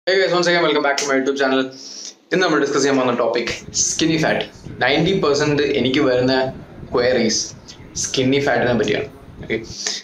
Hey guys, once again welcome back to my YouTube channel. ഇന്ന് നമ്മൾ discuss ചെയ്യാൻ പോകുന്ന topic skinny fat ninety percent എനിക്ക് വരുന്ന ക്വയറീസ് സ്കിന്നി ഫാറ്റിനെ പറ്റിയാണ് ഓക്കെ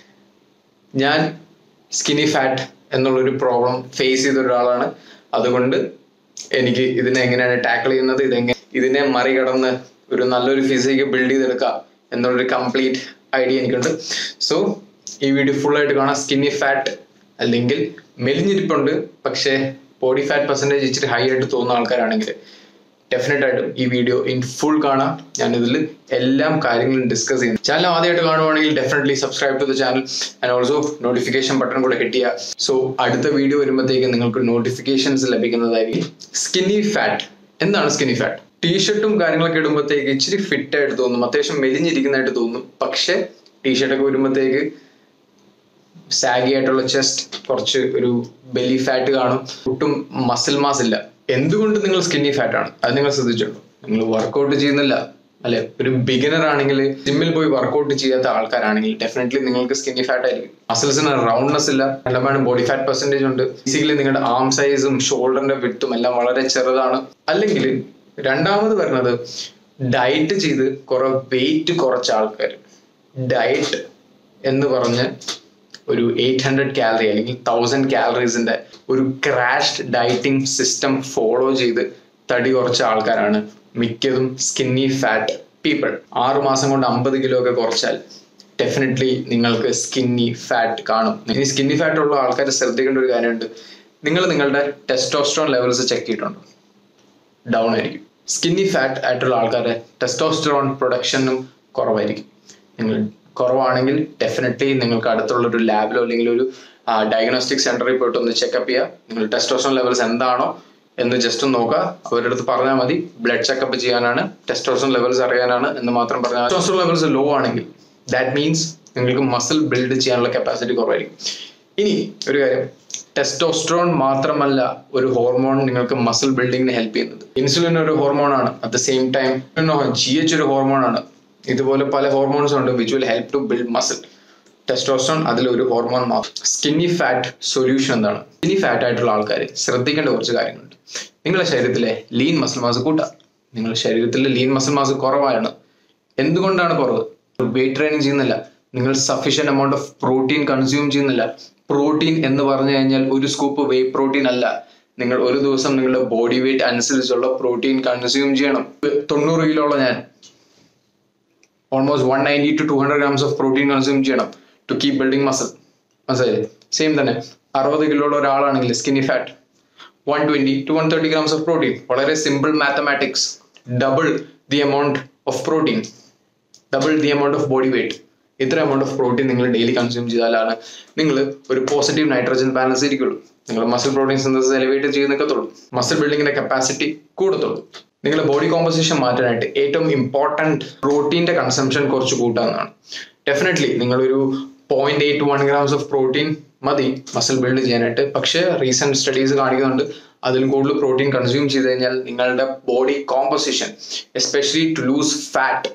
ഞാൻ സ്കിന്നി ഫാറ്റ് എന്നുള്ളൊരു പ്രോബ്ലം ഫേസ് ചെയ്ത ഒരാളാണ് അതുകൊണ്ട് എനിക്ക് ഇതിനെ എങ്ങനെയാണ് ടാക്കിൾ ചെയ്യുന്നത് ഇതെങ്ങനെ ഇതിനെ മറികടന്ന് ഒരു നല്ലൊരു ഫിസിക്ക് ബിൽഡ് ചെയ്തെടുക്കാം എന്നുള്ളൊരു കംപ്ലീറ്റ് ഐഡിയ എനിക്കുണ്ട് സോ ഈ വീഡിയോ ഫുൾ ആയിട്ട് കാണാം സ്കിന്നി ഫാറ്റ് അല്ലെങ്കിൽ മെലിഞ്ഞിരിപ്പുണ്ട് പക്ഷേ ബോഡി ഫാറ്റ് പെർസെൻറ്റേജ് ഇച്ചിരി ഹൈ ആയിട്ട് തോന്നുന്ന ആൾക്കാരാണെങ്കിൽ ഡെഫിനറ്റ് ആയിട്ടും ഈ വീഡിയോ ഇൻ ഫുൾ കാണാം ഞാൻ ഇതിൽ എല്ലാം കാര്യങ്ങളും ഡിസ്കസ് ചെയ്യുന്നു ചാനൽ ആദ്യമായിട്ട് കാണുവാണെങ്കിൽ definitely subscribe to the channel and also notification button കൂടെ ഹിറ്റ് ചെയ്യുക സോ അടുത്ത വീഡിയോ വരുമ്പോഴത്തേക്ക് നിങ്ങൾക്ക് നോട്ടിഫിക്കേഷൻസ് ലഭിക്കുന്നതായിരിക്കും സ്കിന്നി ഫാറ്റ് എന്താണ് സ്കിന്നി ഫാറ്റ് ടീഷർട്ടും കാര്യങ്ങളൊക്കെ ഇടുമ്പോഴത്തേക്ക് ഇച്ചിരി ഫിറ്റ് ആയിട്ട് തോന്നും അത്യാവശ്യം മെലിഞ്ഞിരിക്കുന്നതായിട്ട് തോന്നും പക്ഷേ ടീഷർട്ടൊക്കെ വരുമ്പോഴത്തേക്ക് സാഗി ആയിട്ടുള്ള ചെസ്റ്റ് കുറച്ച് ഒരു ബെല്ലി ഫാറ്റ് കാണും ഒട്ടും മസിൽ മാസ് ഇല്ല എന്തുകൊണ്ട് നിങ്ങൾ സ്കിന്നി ഫാറ്റ് ആണ് അത് നിങ്ങൾ ശ്രദ്ധിച്ചിട്ടുണ്ടോ നിങ്ങൾ വർക്കൗട്ട് ചെയ്യുന്നില്ല അല്ലെ ഒരു ബിഗിനർ ആണെങ്കിൽ ജിമ്മിൽ പോയി വർക്കൗട്ട് ചെയ്യാത്ത ആൾക്കാരാണെങ്കിൽ ഡെഫിനറ്റ്ലി നിങ്ങൾക്ക് സ്കിന്നി ഫാറ്റ് ആയിരിക്കും മസിൽസിന് റൗണ്ട്നെസ് ഇല്ല രണ്ടാമത് ബോഡി ഫാറ്റ് പെർസെന്റേജ് ഉണ്ട് ബേസിക്കലി നിങ്ങളുടെ ആം സൈസും ഷോൾഡറിന്റെ വിട്ടും എല്ലാം വളരെ ചെറുതാണ് അല്ലെങ്കിൽ രണ്ടാമത് വരുന്നത് ഡയറ്റ് ചെയ്ത് കുറെ വെയിറ്റ് കുറച്ച ആൾക്കാർ ഡയറ്റ് എന്ന് പറഞ്ഞ് ഒരു എയ്റ്റ് ഹൺഡ്രഡ് കാലറി അല്ലെങ്കിൽ തൗസൻഡ് കാലറീസിന്റെ ഒരു ക്രാഷ്ഡ് ഡയറ്റിംഗ് സിസ്റ്റം ഫോളോ ചെയ്ത് തടി കുറച്ച ആൾക്കാരാണ് മിക്കതും സ്കിന്നി ഫാറ്റ് പീപ്പിൾ ആറു മാസം കൊണ്ട് അമ്പത് കിലോ ഒക്കെ കുറച്ചാൽ ഡെഫിനറ്റ്ലി നിങ്ങൾക്ക് സ്കിന്നി ഫാറ്റ് കാണും ഇനി സ്കിന്നി ഫാറ്റ് ഉള്ള ആൾക്കാർ ശ്രദ്ധിക്കേണ്ട ഒരു കാര്യമുണ്ട് നിങ്ങൾ നിങ്ങളുടെ ടെസ്റ്റോസ്ട്രോൺ ലെവൽസ് ചെക്ക് ചെയ്തിട്ടുണ്ടോ ഡൗൺ ആയിരിക്കും സ്കിന്നി ഫാറ്റ് ആയിട്ടുള്ള ആൾക്കാരുടെ ടെസ്റ്റോസ്ട്രോൺ പ്രൊഡക്ഷനും കുറവായിരിക്കും നിങ്ങൾ കുറവാണെങ്കിൽ ഡെഫിനറ്റ്ലി നിങ്ങൾക്ക് അടുത്തുള്ള ഒരു ലാബിലോ അല്ലെങ്കിൽ ഒരു ഡയഗ്നോസ്റ്റിക് സെന്ററിൽ പോയിട്ട് ഒന്ന് ചെക്കപ്പ് ചെയ്യുക നിങ്ങൾ ടെസ്റ്റോസ്ട്രോൺ ലെവൽസ് എന്താണോ എന്ന് ജസ്റ്റ് ഒന്ന് നോക്കുക അവരുടെ അടുത്ത് പറഞ്ഞാൽ മതി ബ്ലഡ് ചെക്കപ്പ് ചെയ്യാനാണ് ടെസ്റ്റോസ്ട്രോൺ ലെവൽസ് അറിയാനാണ് എന്ന് മാത്രം പറഞ്ഞാൽ ടെസ്റ്റോസ്ട്രോൺ ലെവൽസ് ലോ ആണെങ്കിൽ ദാറ്റ് മീൻസ് നിങ്ങൾക്ക് മസിൽ ബിൽഡ് ചെയ്യാനുള്ള കപ്പാസിറ്റി കുറവായിരിക്കും ഇനി ഒരു കാര്യം ടെസ്റ്റോസ്ട്രോൺ മാത്രമല്ല ഒരു ഹോർമോൺ നിങ്ങൾക്ക് മസിൽ ബിൽഡിങ്ങിന് ഹെൽപ്പ് ചെയ്യുന്നത് ഇൻസുലിൻ ഒരു ഹോർമോൺ ആണ് at the same time G H ഒരു ഹോർമോൺ ആണ് ഇതുപോലെ പല ഹോർമോൺസ് ഉണ്ട് which will help to build muscle testosterone അതിൽ ഒരു ഹോർമോൺ മാത്രം സ്കിന്നി ഫാറ്റ് സൊല്യൂഷൻ എന്താണ് സ്കിന്നി ഫാറ്റ് ആയിട്ടുള്ള ആൾക്കാർ ശ്രദ്ധിക്കേണ്ട കുറച്ച് കാര്യങ്ങളുണ്ട് നിങ്ങളുടെ ശരീരത്തിലെ ലീൻ മസിൽ മാസ് കൂട്ടാം നിങ്ങളുടെ ശരീരത്തിലെ ലീൻ മസിൽ മാസ് കുറവാണ് എന്തുകൊണ്ടാണ് കുറവ് വെയിറ്റ് ട്രെയിനിങ് ചെയ്യുന്നില്ല നിങ്ങൾ sufficient amount of protein consume ചെയ്യുന്നില്ല പ്രോട്ടീൻ എന്ന് പറഞ്ഞു കഴിഞ്ഞാൽ ഒരു സ്കൂപ്പ് വേ പ്രോട്ടീൻ അല്ല നിങ്ങൾ ഒരു ദിവസം നിങ്ങളുടെ ബോഡി വെയിറ്റ് അനുസരിച്ചുള്ള പ്രോട്ടീൻ കൺസ്യൂം ചെയ്യണം തൊണ്ണൂറ് കിലോ ഉള്ള ഞാൻ almost one ninety two two hundred grams of protein consume ചെയ്യണം ടു കീപ് ബിൽഡിംഗ് മസിൽ മനസ്സിലായില്ലേ സെയിം തന്നെ അറുപത് കിലോ ഉള്ള ഒരാളാണെങ്കിൽ skinny fat one twenty two one thirty grams of protein വളരെ simple mathematics double the amount of protein double the amount of body weight ഇത്ര amount of protein നിങ്ങൾ daily consume ചെയ്താലാണ് നിങ്ങൾ ഒരു പോസിറ്റീവ് നൈട്രജൻ ബാലൻസ് ഇരിക്കുള്ളൂ നിങ്ങൾ muscle protein synthesis elevate ചെയ്ത് നിൽക്കത്തുള്ളൂ muscle ബിൽഡിങ്ങിന്റെ capacity കൂടത്തുള്ളൂ നിങ്ങളുടെ ബോഡി കോമ്പസിഷൻ മാറ്റാനായിട്ട് ഏറ്റവും ഇമ്പോർട്ടൻറ്റ് പ്രോട്ടീൻ്റെ കൺസംഷൻ കുറച്ച് കൂട്ടാവുന്നതാണ് ഡെഫിനറ്റ്ലി നിങ്ങളൊരു point eight one grams of protein മതി മസിൽ ബിൽഡ് ചെയ്യാനായിട്ട് പക്ഷേ റീസെന്റ് സ്റ്റഡീസ് കാണിക്കുന്നുണ്ട് അതിലും കൂടുതൽ പ്രോട്ടീൻ കൺസ്യൂം ചെയ്ത് കഴിഞ്ഞാൽ നിങ്ങളുടെ body composition especially to lose fat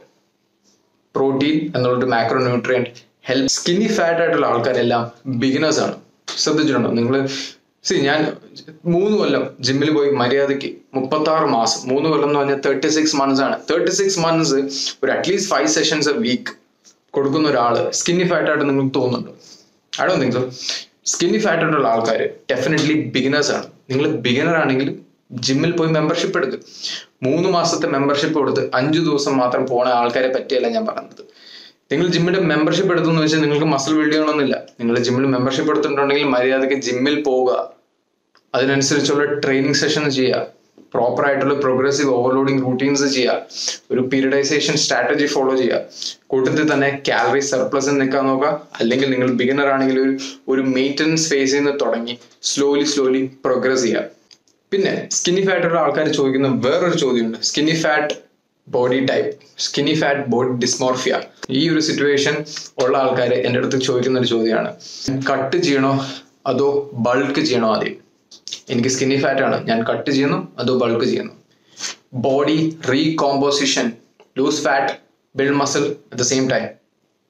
protein എന്നുള്ളൊരു macro nutrient help skinny fat ആയിട്ടുള്ള ആൾക്കാരെല്ലാം ബിഗിനേഴ്സ് ആണ് ശ്രദ്ധിച്ചിട്ടുണ്ടോ നിങ്ങൾ സി ഞാൻ മൂന്ന് കൊല്ലം ജിമ്മിൽ പോയി മര്യാദയ്ക്ക് മുപ്പത്തി ആറ് മാസം മൂന്ന് കൊല്ലം എന്ന് പറഞ്ഞാൽ തേർട്ടി സിക്സ് മന്ത്സ് ആണ് തേർട്ടി സിക്സ് മന്ത്സ് ഒരു at least five sessions a week കൊടുക്കുന്ന ഒരാൾ സ്കിന്നി ഫാറ്റ് ആയിട്ട് നിങ്ങൾക്ക് തോന്നുന്നുണ്ടോ I do think so skinny fat ആയിട്ടുള്ള ആൾക്കാർ ഡെഫിനറ്റ്ലി ബിഗിനേഴ്സ് ആണ് നിങ്ങൾ ബിഗിനർ ആണെങ്കിൽ ജിമ്മിൽ പോയി മെമ്പർഷിപ്പ് എടുക്കുക മൂന്ന് മാസത്തെ മെമ്പർഷിപ്പ് കൊടുത്ത് അഞ്ചു ദിവസം മാത്രം പോണ ആൾക്കാരെ പറ്റിയല്ല ഞാൻ പറഞ്ഞത് നിങ്ങൾ ജിമ്മിന്റെ മെമ്പർഷിപ്പ് എടുത്തെന്ന് വെച്ചാൽ നിങ്ങൾക്ക് മസിൽ ബിൽഡ് ചെയ്യണമെന്നില്ല നിങ്ങൾ ജിമ്മിൽ മെമ്പർഷിപ്പ് എടുത്തിട്ടുണ്ടെങ്കിൽ മര്യാദയ്ക്ക് ജിമ്മിൽ പോവുക അതിനനുസരിച്ചുള്ള ട്രെയിനിങ് സെഷൻ ചെയ്യുക പ്രോപ്പർ ആയിട്ടുള്ള പ്രോഗ്രസീവ് ഓവർലോഡിങ് റൂട്ടീൻസ് ചെയ്യുക ഒരു പീരിയഡൈസേഷൻ സ്ട്രാറ്റജി ഫോളോ ചെയ്യുക കൂട്ടത്തിൽ തന്നെ കാലറി സർപ്ലസ് നിൽക്കാൻ നോക്കുക അല്ലെങ്കിൽ നിങ്ങൾ ബിഗിനർ ആണെങ്കിൽ ഒരു ഒരു മെയിൻ്റനൻസ് ഫേസിൽ നിന്ന് തുടങ്ങി സ്ലോലി സ്ലോലി പ്രോഗ്രസ് ചെയ്യുക പിന്നെ സ്കിന്നി ഫാറ്റ് ഉള്ള ആൾക്കാർ ചോദിക്കുന്ന വേറൊരു ചോദ്യമുണ്ട് skinny fat body type skinny fat body dysmorphia ഈ ഒരു സിറ്റുവേഷൻ ഉള്ള ആൾക്കാർ എൻ്റെ അടുത്ത് ചോദിക്കുന്ന ഒരു ചോദ്യമാണ് കട്ട് ചെയ്യണോ അതോ ബൾക്ക് ചെയ്യണോ ആദ്യം എനിക്ക് സ്കിന്നി ഫാറ്റ് ആണ് ഞാൻ കട്ട് ചെയ്യുന്നു അതോ ബൾക്ക് ചെയ്യുന്നു body recomposition lose fat build muscle at the same time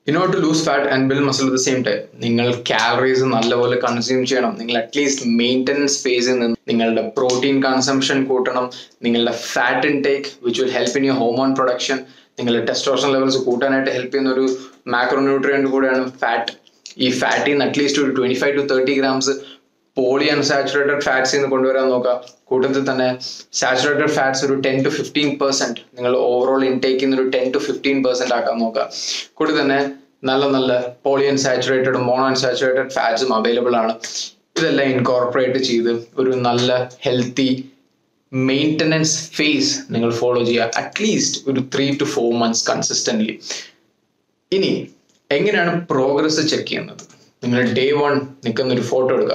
in order to lose fat and build muscle at the same time നിങ്ങൾ കാലറീസ് നല്ലപോലെ കൺസ്യൂം ചെയ്യണം നിങ്ങൾ അറ്റ്ലീസ്റ്റ് മെയിൻ്റനൻസ് ഫേസിൽ നിന്ന് നിങ്ങളുടെ പ്രോട്ടീൻ കൺസംഷൻ കൂട്ടണം നിങ്ങളുടെ fat intake which will help in your hormone production നിങ്ങളുടെ ടെസ്റ്റോഷൻ ലെവൽസ് കൂട്ടാനായിട്ട് ഹെൽപ്പ് ചെയ്യുന്ന ഒരു മാക്രോന്യൂട്രിയൻ്റ് കൂടെയാണ് ഫാറ്റ് ഈ ഫാറ്റിൽ നിന്ന് അറ്റ്ലീസ്റ്റ് ഒരു twenty five to thirty grams poly unsaturated fats നിന്ന് കൊണ്ടുവരാൻ നോക്കുക കൂട്ടത്തിൽ തന്നെ സാച്ചുറേറ്റഡ് ഫാറ്റ്സ് ഒരു ടെൻ ടു ഫിഫ്റ്റീൻ പെർസെന്റ് നിങ്ങൾ ഓവറോൾ ഇൻടേക്കിൽ നിന്ന് ഒരു ടെൻ ടു ഫിഫ്റ്റീൻ പെർസെന്റ് ആക്കാൻ നോക്കുക കൂടി തന്നെ നല്ല നല്ല പോളി അൺസാച്ചുറേറ്റഡ് മോണോ അൺസാച്ചുറേറ്റഡ് ഫാറ്റ്സും അവൈലബിൾ ആണ് ഇതെല്ലാം ഇൻകോർപ്പറേറ്റ് ചെയ്ത് ഒരു നല്ല ഹെൽത്തി മെയിൻ്റനൻസ് ഫേസ് നിങ്ങൾ ഫോളോ ചെയ്യുക അറ്റ്ലീസ്റ്റ് ഒരു three to four months consistently ഇനി എങ്ങനെയാണ് പ്രോഗ്രസ് ചെക്ക് ചെയ്യുന്നത് നിങ്ങൾ ഡേ വൺ നിൽക്കുന്ന ഒരു ഫോട്ടോ എടുക്കുക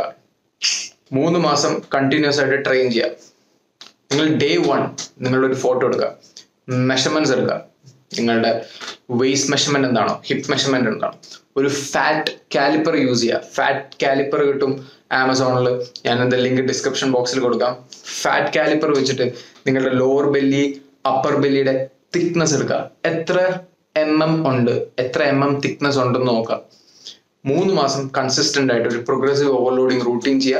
മൂന്ന് മാസം കണ്ടിന്യൂസ് ആയിട്ട് ട്രെയിൻ ചെയ്യുക നിങ്ങൾ ഡേ വൺ നിങ്ങളുടെ ഒരു ഫോട്ടോ എടുക്കുക മെഷർമെന്റ്സ് എടുക്കുക നിങ്ങളുടെ വെയ്സ്റ്റ് മെഷർമെന്റ് എന്താണോ ഹിപ്പ് മെഷർമെന്റ് എന്താണോ ഒരു ഫാറ്റ് കാലിപ്പർ യൂസ് ചെയ്യുക ഫാറ്റ് കാലിപ്പർ കിട്ടും ആമസോണിൽ ഞാൻ എന്താ ലിങ്ക് ഡിസ്ക്രിപ്ഷൻ ബോക്സിൽ കൊടുക്കാം ഫാറ്റ് കാലിപ്പർ വെച്ചിട്ട് നിങ്ങളുടെ ലോവർ ബെല്ലി അപ്പർ ബെല്ലിയുടെ തിക്നെസ് എടുക്കുക എത്ര എം എം ഉണ്ട് എത്ര എം എം തിക്നെസ് ഉണ്ടെന്ന് നോക്കാം മൂന്ന് മാസം കൺസിസ്റ്റന്റ് ആയിട്ട് ഒരു പ്രോഗ്രസീവ് ഓവർലോഡിങ് റൂട്ടീൻ ചെയ്യുക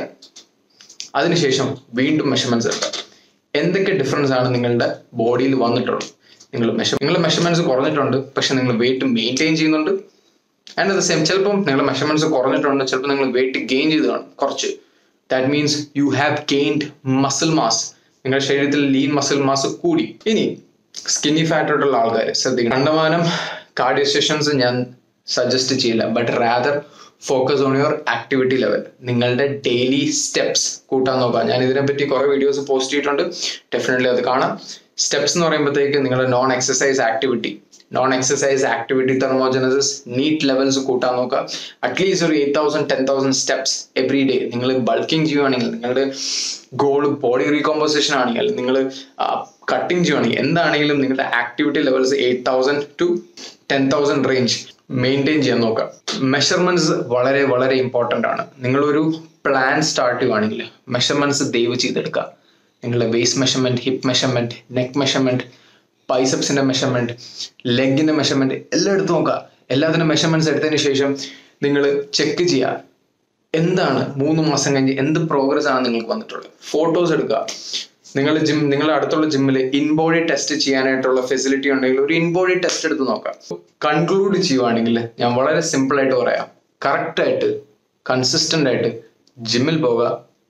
അതിനുശേഷം വീണ്ടും മെഷർമെന്റ്സ് എടുക്കുക എന്തൊക്കെ ഡിഫറൻസ് ആണ് നിങ്ങളുടെ ബോഡിയിൽ വന്നിട്ടുള്ളത് നിങ്ങൾ മെഷർ നിങ്ങളുടെ മെഷർമെന്റ്സ് കുറഞ്ഞിട്ടുണ്ട് പക്ഷെ നിങ്ങൾ വെയിറ്റ് മെയിൻറ്റെയിൻ ചെയ്യുന്നുണ്ട് ആൻഡ് അറ്റ് ദ സെയിം ചിലപ്പം നിങ്ങളുടെ മെഷർമെന്റ്സ് കുറഞ്ഞിട്ടുണ്ട് ചിലപ്പോൾ നിങ്ങൾ വെയിറ്റ് ഗെയിൻ ചെയ്ത് കാണും കുറച്ച് that means you have gained muscle mass നിങ്ങളുടെ ശരീരത്തിൽ ലീൻ മസിൽ മാസ് കൂടി ഇനി സ്കിന്നി ഫാറ്റ് ആയിട്ടുള്ള ആൾക്കാർ ശ്രദ്ധിക്കണം കണ്ടമാനം കാർഡിയോ സെഷൻസ് ഞാൻ സജസ്റ്റ് ചെയ്യില്ല but rather focus on your activity level നിങ്ങളുടെ ഡെയിലി സ്റ്റെപ്സ് കൂട്ടാൻ നോക്കാം ഞാൻ ഇതിനെപ്പറ്റി കുറെ വീഡിയോസ് പോസ്റ്റ് ചെയ്തിട്ടുണ്ട് ഡെഫിനറ്റ്ലി അത് കാണാം സ്റ്റെപ്സ് എന്ന് പറയുമ്പോഴത്തേക്ക് നിങ്ങളുടെ non exercise activity non exercise activity thermogenesis NEAT levels കൂട്ടാൻ നോക്കുക അറ്റ്ലീസ്റ്റ് ഒരു eight thousand ten thousand steps every day നിങ്ങൾ ബൾക്കിംഗ് ചെയ്യുവാണെങ്കിൽ നിങ്ങളുടെ ഗോൾ ബോഡി റീകോമ്പോസിഷൻ ആണെങ്കിൽ നിങ്ങൾ കട്ടിങ് ചെയ്യുവാണെങ്കിൽ എന്താണെങ്കിലും നിങ്ങളുടെ activity levels eight thousand to ten thousand range maintain ചെയ്യാൻ നോക്കുക മെഷർമെന്റ്സ് വളരെ വളരെ ഇമ്പോർട്ടൻ്റ് ആണ് നിങ്ങളൊരു പ്ലാൻ സ്റ്റാർട്ട് ചെയ്യുവാണെങ്കിൽ മെഷർമെന്റ്സ് ദയവ് ചെയ്തെടുക്കുക നിങ്ങളുടെ waist measurement hip measurement neck measurement ബൈസപ്സിന്റെ മെഷർമെന്റ് ലെഗിന്റെ മെഷർമെന്റ് എല്ലാം എടുത്ത് നോക്കുക എല്ലാത്തിനും മെഷർമെന്റ്സ് എടുത്തതിന് ശേഷം നിങ്ങൾ ചെക്ക് ചെയ്യുക എന്താണ് മൂന്ന് മാസം കഴിഞ്ഞ് എന്ത് പ്രോഗ്രസ് ആണ് നിങ്ങൾക്ക് വന്നിട്ടുള്ളത് ഫോട്ടോസ് എടുക്കുക നിങ്ങൾ ജിം നിങ്ങളുടെ അടുത്തുള്ള ജിമ്മിൽ ഇൻബോഡി ടെസ്റ്റ് ചെയ്യാനായിട്ടുള്ള ഫെസിലിറ്റി ഉണ്ടെങ്കിൽ ഒരു ഇൻബോഡി ടെസ്റ്റ് എടുത്ത് നോക്കാം കൺക്ലൂഡ് ചെയ്യുവാണെങ്കിൽ ഞാൻ വളരെ സിമ്പിൾ ആയിട്ട് പറയാം കറക്റ്റ് ആയിട്ട് കൺസിസ്റ്റന്റ് ആയിട്ട് ജിമ്മിൽ പോവുക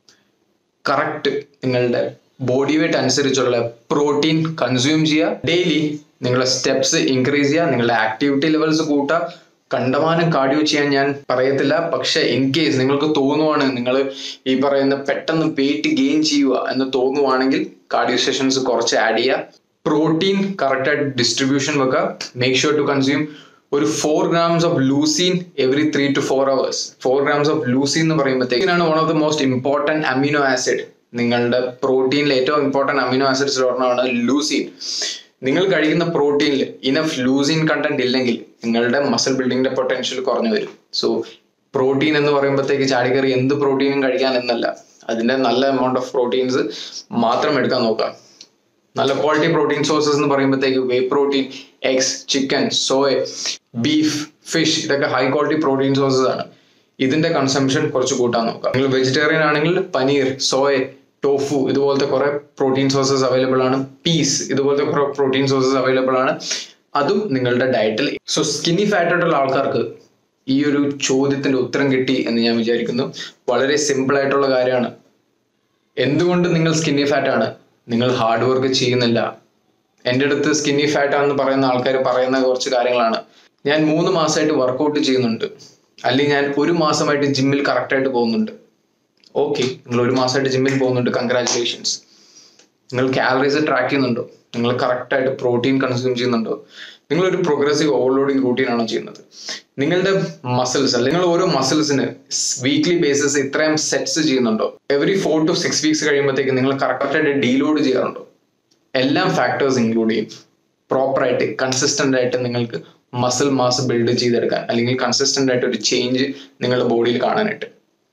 കറക്റ്റ് നിങ്ങളുടെ ബോഡി വെയിറ്റ് അനുസരിച്ചുള്ള പ്രോട്ടീൻ കൺസ്യൂം ചെയ്യുക ഡെയിലി നിങ്ങളുടെ സ്റ്റെപ്സ് ഇൻക്രീസ് ചെയ്യുക നിങ്ങളുടെ ആക്ടിവിറ്റി ലെവൽസ് കൂട്ടുക കണ്ടമാനം കാർഡിയോ ചെയ്യാൻ ഞാൻ പറയത്തില്ല പക്ഷെ ഇൻ കേസ് നിങ്ങൾക്ക് തോന്നുവാണ് നിങ്ങൾ ഈ പറയുന്ന പെട്ടെന്ന് വെയിറ്റ് ഗെയിൻ ചെയ്യുക എന്ന് തോന്നുവാണെങ്കിൽ കാർഡിയോ സെഷൻസ് കുറച്ച് ആഡ് ചെയ്യുക പ്രോട്ടീൻ കറക്റ്റായിട്ട് ഡിസ്ട്രിബ്യൂഷൻ വെക്കുക മേക്ക് ഷുവർ ടു കൺസ്യൂം ഒരു four grams of leucine every three to four hours four grams of leucine എന്ന് പറയുമ്പോഴത്തേക്കാണ് one of the most important amino acid നിങ്ങളുടെ പ്രോട്ടീനിൽ ഏറ്റവും ഇമ്പോർട്ടൻറ്റ് അമിനോ ആസിഡ്സ് ഒരെണ്ണമാണ് ലൂസീൻ നിങ്ങൾ കഴിക്കുന്ന പ്രോട്ടീനിൽ ഇനഫ് ലൂസിൻ കണ്ടന്റ് ഇല്ലെങ്കിൽ നിങ്ങളുടെ മസിൽ ബിൽഡിങ്ങിന്റെ പൊട്ടൻഷ്യൽ കുറഞ്ഞു വരും സോ പ്രോട്ടീൻ എന്ന് പറയുമ്പോഴത്തേക്ക് ചാടിക്കറി എന്ത് പ്രോട്ടീനും കഴിക്കാൻ എന്നല്ല അതിന്റെ നല്ല എമൗണ്ട് ഓഫ് പ്രോട്ടീൻസ് മാത്രം എടുക്കാൻ നോക്കുക നല്ല ക്വാളിറ്റി പ്രോട്ടീൻ സോഴ്സസ് എന്ന് പറയുമ്പോഴത്തേക്ക് whey protein eggs chicken soya beef fish ഇതൊക്കെ ഹൈ ക്വാളിറ്റി പ്രോട്ടീൻ സോഴ്സസ് ആണ് ഇതിന്റെ കൺസംഷൻ കുറച്ച് കൂട്ടാൻ നോക്കാം നിങ്ങൾ വെജിറ്റേറിയൻ ആണെങ്കിൽ പനീർ സോയ ടോഫു ഇതുപോലത്തെ കുറെ പ്രോട്ടീൻ സോഴ്സസ് അവൈലബിൾ ആണ് പീസ് ഇതുപോലത്തെ കുറെ പ്രോട്ടീൻ സോഴ്സസ് അവൈലബിൾ ആണ് അതും നിങ്ങളുടെ ഡയറ്റിൽ സോ സ്കിന്നി ഫാറ്റ് ആയിട്ടുള്ള ആൾക്കാർക്ക് ഈ ഒരു ചോദ്യത്തിന്റെ ഉത്തരം കിട്ടി എന്ന് ഞാൻ വിചാരിക്കുന്നു വളരെ സിമ്പിൾ ആയിട്ടുള്ള കാര്യമാണ് എന്തുകൊണ്ട് നിങ്ങൾ സ്കിന്നി ഫാറ്റ് ആണ് നിങ്ങൾ ഹാർഡ് വർക്ക് ചെയ്യുന്നില്ല എൻ്റെ അടുത്ത് സ്കിന്നി ഫാറ്റ് ആണെന്ന് പറയുന്ന ആൾക്കാർ പറയുന്ന കുറച്ച് കാര്യങ്ങളാണ് ഞാൻ മൂന്ന് മാസമായിട്ട് വർക്കൗട്ട് ചെയ്യുന്നുണ്ട് അല്ലെങ്കിൽ ഞാൻ ഒരു മാസമായിട്ട് ജിമ്മിൽ കറക്റ്റായിട്ട് പോകുന്നുണ്ട് ഓക്കെ നിങ്ങൾ ഒരു മാസമായിട്ട് ജിമ്മിൽ പോകുന്നുണ്ട് കൺഗ്രാറ്റുലേഷൻസ് നിങ്ങൾ കാലറീസ് ട്രാക്ക് ചെയ്യുന്നുണ്ടോ നിങ്ങൾ കറക്റ്റായിട്ട് പ്രോട്ടീൻ കൺസ്യൂം ചെയ്യുന്നുണ്ടോ നിങ്ങൾ ഒരു പ്രോഗ്രസീവ് ഓവർലോഡിങ് റൂട്ടീൻ ആണോ ചെയ്യുന്നത് നിങ്ങളുടെ മസിൽസ് അല്ലെങ്കിൽ ഓരോ മസിൽസിന് വീക്ക്ലി ബേസിസ് ഇത്രയും സെറ്റ്സ് ചെയ്യുന്നുണ്ടോ every four to six weeks കഴിയുമ്പോഴത്തേക്ക് നിങ്ങൾ കറക്റ്റായിട്ട് ഡീലോഡ് ചെയ്യാറുണ്ടോ എല്ലാം ഫാക്ടേഴ്സ് ഇൻക്ലൂഡ് ചെയ്യും പ്രോപ്പറായിട്ട് കൺസിസ്റ്റന്റ് ആയിട്ട് നിങ്ങൾക്ക് മസിൽ മാസ് ബിൽഡ് ചെയ്തെടുക്കാൻ അല്ലെങ്കിൽ കൺസിസ്റ്റന്റ് ആയിട്ട് ഒരു ചേഞ്ച് നിങ്ങളുടെ ബോഡിയിൽ കാണാനായിട്ട്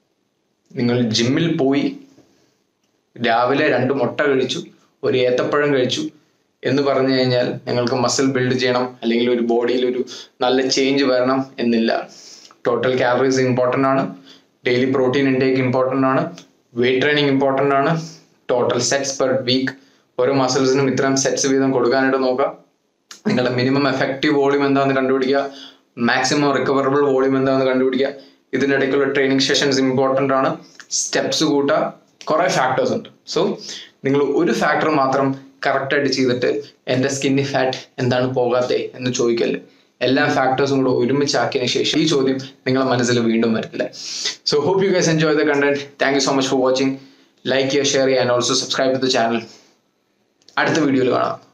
നിങ്ങൾ ജിമ്മിൽ പോയി രാവിലെ രണ്ട് മുട്ട കഴിച്ചു ഒരു ഏത്തപ്പഴം കഴിച്ചു എന്ന് പറഞ്ഞു കഴിഞ്ഞാൽ നിങ്ങൾക്ക് മസിൽ ബിൽഡ് ചെയ്യണം അല്ലെങ്കിൽ ഒരു ബോഡിയിൽ ഒരു നല്ല ചേഞ്ച് വരണം എന്നില്ല ടോട്ടൽ കാലറീസ് ഇമ്പോർട്ടൻ്റ് ആണ് ഡെയിലി പ്രോട്ടീൻ ഇൻടേക്ക് ഇമ്പോർട്ടൻ്റ് ആണ് വെയിറ്റ് ട്രെയിനിങ് ഇമ്പോർട്ടൻ്റ് ആണ് ടോട്ടൽ സെറ്റ്സ് പെർ വീക്ക് ഓരോ മസിൽസിനും ഇത്രയും സെറ്റ്സ് വീതം കൊടുക്കാനായിട്ട് നോക്കുക നിങ്ങളുടെ മിനിമം എഫക്റ്റീവ് വോളിയം എന്താണെന്ന് കണ്ടുപിടിക്കുക മാക്സിമം റിക്കവറബിൾ വോളിയം എന്താണെന്ന് കണ്ടുപിടിക്കുക ഇതിനിടയ്ക്കുള്ള ട്രെയിനിങ് സെഷൻസ് ഇമ്പോർട്ടൻ്റ് ആണ് സ്റ്റെപ്സ് കൂട്ടുക കുറേ ഫാക്ടേഴ്സ് ഉണ്ട് സോ നിങ്ങൾ ഒരു ഫാക്ടർ മാത്രം കറക്റ്റായിട്ട് ചെയ്തിട്ട് എൻ്റെ സ്കിന്നി ഫാറ്റ് എന്താണ് പോകാത്തേ എന്ന് ചോദിക്കല്ലേ എല്ലാ ഫാക്ടേഴ്സും കൂടെ ഒരുമിച്ചാക്കിയതിന് ശേഷം ഈ ചോദ്യം നിങ്ങളുടെ മനസ്സിൽ വീണ്ടും വരത്തില്ല so hope you guys enjoy the content thank you so much for watching like ചെയ്യുക ഷെയർ ചെയ്യുക and also subscribe to the channel അടുത്ത വീഡിയോയിൽ കാണാം